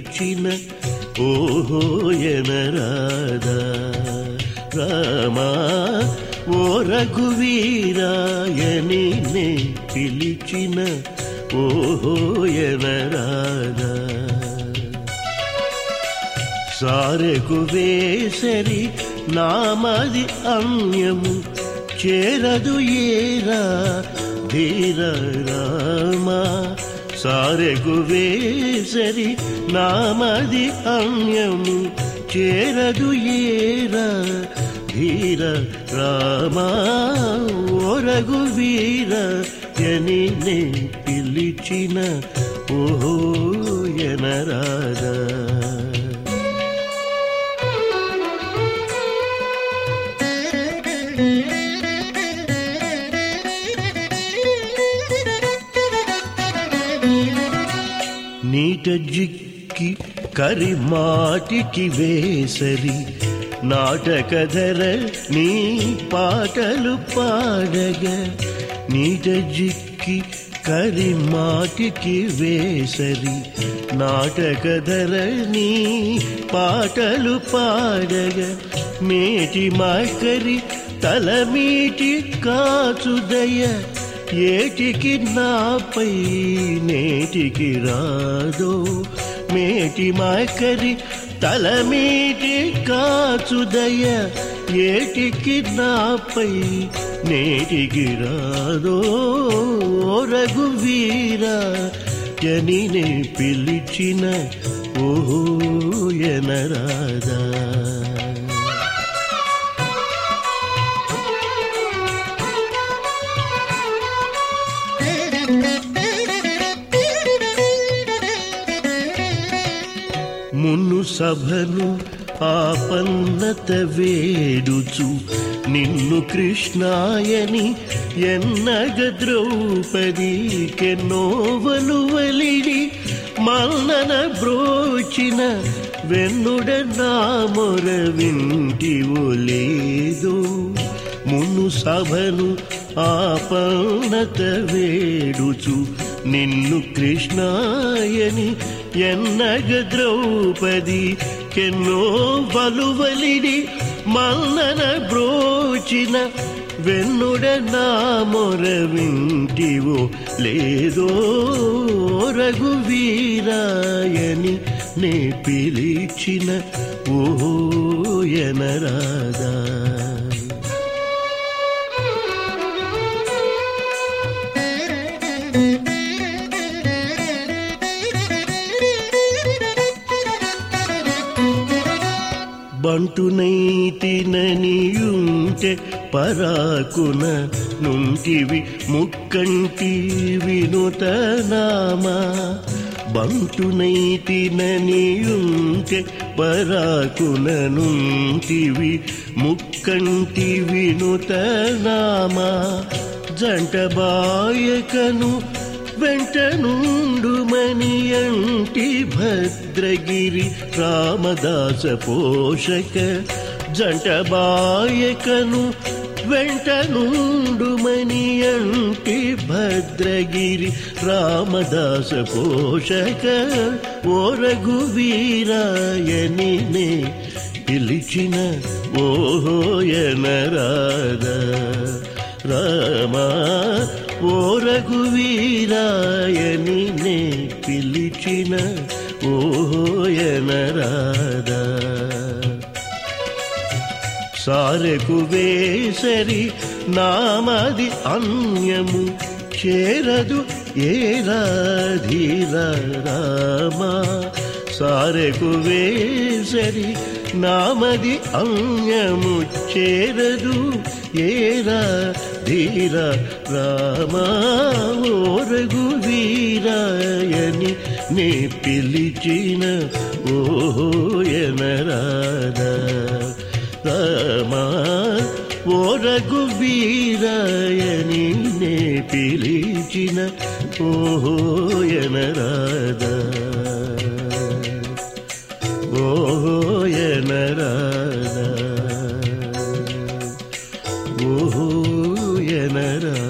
పిలిచిన ఓహో ఎనరాదా రామా ఓ రఘువీరాయని నే పిలిచిన ఓహో ఎనరాదా సారెకు వేసరి నామది అన్యము చేరదు ఏరా ధీర రామా సారెకు వేసరి నామది అన్యము చేరదు ఏరా ధీర రామా ఓరగు వీర ఎని నే పిలిచిన ఓహో ఎనరాదా నీట జిక్కి కరిమాటికి వేసరి నాటకధర నీ పాటలు పాడగ నీట జిక్కి కరిమాటికి వేసరి నాటకధర నీ పాటలు పాడగ మేటి మాకరి తలమీటి కాచుదయ ఏటికి నాపై నేటికి రాదో మేటి మాకరి తలమీటి కాచుదయ ఏటికి నాపై నేటికి రాదో రఘువీర జనినే పిలిచిన ఓహో ఎనరాదా మును సభను ఆపన్నత వేడుచు నిన్ను కృష్ణాయని ఎన్నగ ద్రౌపదికెన్నోవలు వలిడి మల్లన బ్రోచిన వెన్నుడ నామొర వింటివో లేదో మును సభను ఆపన్నత వేడుచు నిన్ను కృష్ణాయని ఎన్నగ ద్రౌపది కెన్నో బలువలిడి మల్లన బ్రోచిన వెన్నుడ నామొర వింటివో లేదో రఘువీరాయని నే పిలిచిన ఓ ఎనరాదా బంటునైతిననియుంటే పరాకున నుంటివి ముక్కంటి వినుత నామా బంటునైతిననియుంటే పరాకున నుంటివి ముక్కంటి వినుత నామా జంట బాయకను వెంట నుండుమని అంటి భద్రగిరి రామదాస పోషక జంట బాయకను వెంట నుండుమని అంటి భద్రగిరి రామదాస పోషక ఓ రఘువీరాయని నే పిలిచిన ఓహో ఎనరాదా రామా ఓ రఘువీరాయని నే పిలిచిన ఓయనరాదా సారెకు వేసరి నామది అన్యము చేరదు ఏరాధీర రామా సారెకు వేసరి నామది అన్యము చేరదు ఏరా ధీర రామా ఓ రఘువీరాయని నే పిలిచిన ఓయనరాదా రామా ఓ రఘువీరాయని నే పిలిచిన ఓయనరాదా ఓయనరాదా ఓయనరాదా